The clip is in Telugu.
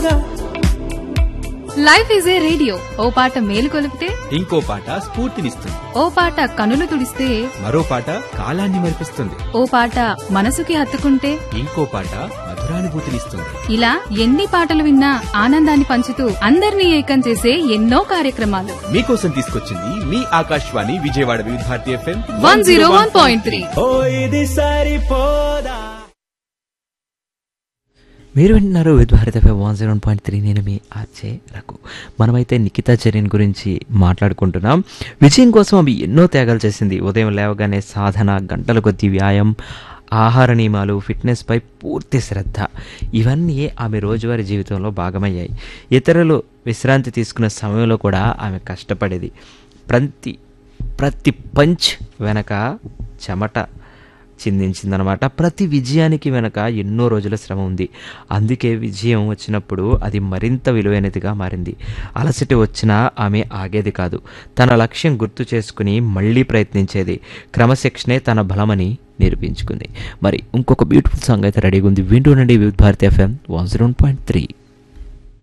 పోదా లైఫ్ ఈజ్ ఏ రేడియో ఓ పాట మేలు కొలిపితే ఇంకో పాట స్ఫూర్తినిస్తుంది ఓ పాట కనులు తుడిస్తే మరో పాట కాలాన్ని మరిపిస్తుంది ఓ పాట మనసుకి హత్తుకుంటే ఇంకో పాట మధురానుభూతినిస్తుంది ఇలా ఎన్ని పాటలు విన్నా ఆనందాన్ని పంచుతూ అందరినీ ఏకం చేసే ఎన్నో కార్యక్రమాలు మీకోసం తీసుకొచ్చింది మీ Akashvani Vijayawada Vividh Bharati FM one zero one point three ఓ ఇది సరిపోదా మీరు వింటున్నారు with Bharat FM one zero point three నేను మీ ఆర్చే రఘు మనమైతే నిఖితా చర్యన్ గురించి మాట్లాడుకుంటున్నాం విజయం కోసం ఆమె ఎన్నో త్యాగాలు చేసింది ఉదయం లేవగానే సాధన గంటల కొద్ది వ్యాయామం ఆహార నియమాలు ఫిట్నెస్పై పూర్తి శ్రద్ధ ఇవన్నీ ఆమె రోజువారీ జీవితంలో భాగమయ్యాయి ఇతరులు విశ్రాంతి తీసుకునే సమయంలో కూడా ఆమె కష్టపడేది ప్రతి ప్రతి పంచ్ వెనక చెమట చిందించిందనమాట ప్రతి విజయానికి వెనక ఎన్నో రోజుల శ్రమ ఉంది అందుకే విజయం వచ్చినప్పుడు అది మరింత విలువైనదిగా మారింది అలసట వచ్చినా ఆమె ఆగేది కాదు తన లక్ష్యం గుర్తు చేసుకుని మళ్ళీ ప్రయత్నించేది క్రమశిక్షణే తన బలమని నిరూపించుకుంది మరి ఇంకొక బ్యూటిఫుల్ సాంగ్ అయితే రెడీగా ఉంది వింటూనండి Vividh Bharati FM one zero point three